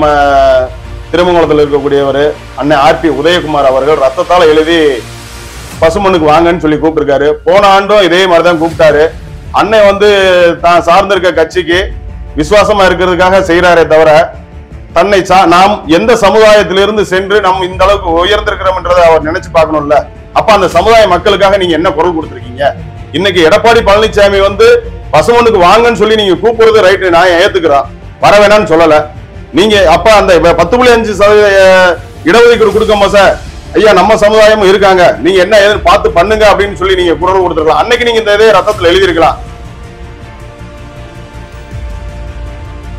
நம்ம திருமங்கலத்தில் இருக்கக்கூடியவர் அண்ணன் ஆர்பி உதயகுமார் அவர்கள் ரத்தத்தால எழுதி பசுமண்ணுக்கு வாங்கன்னு சொல்லி கூப்பிட்டுருக்காரு போன ஆண்டும் இதே மாதிரி தான் கூப்பிட்டாரு அண்ணன் வந்து தான் சார்ந்திருக்க கட்சிக்கு விசுவாசமா இருக்கிறதுக்காக செய்யறாரே தவிர தன்னை சா நாம் எந்த சமுதாயத்திலிருந்து சென்று நம்ம இந்த அளவுக்கு உயர்ந்திருக்கிறோம்ன்றதை அவர் நினைச்சு பார்க்கணும்ல அப்ப அந்த சமுதாய மக்களுக்காக நீங்க என்ன குரல் கொடுத்திருக்கீங்க இன்னைக்கு எடப்பாடி பழனிசாமி வந்து பசுமனுக்கு வாங்கன்னு சொல்லி நீங்க கூப்பிடுறது ரைட்டு நான் ஏத்துக்கிறோம் வர வேணாம்னு சொல்லல நீங்க அப்ப அந்த இப்ப பத்து புள்ளி அஞ்சு சதவீத அஹ், இடஒதுக்கீடு கொடுக்கமா சார் ஐயா நம்ம சமுதாயமும் இருக்காங்க நீங்க என்ன ஏதுன்னு பார்த்து பண்ணுங்க அப்படின்னு சொல்லி நீங்க குரல் கொடுத்துருக்கலாம் அன்னைக்கு நீங்க இந்த இதே ரத்தத்துல எழுதியிருக்கலாம்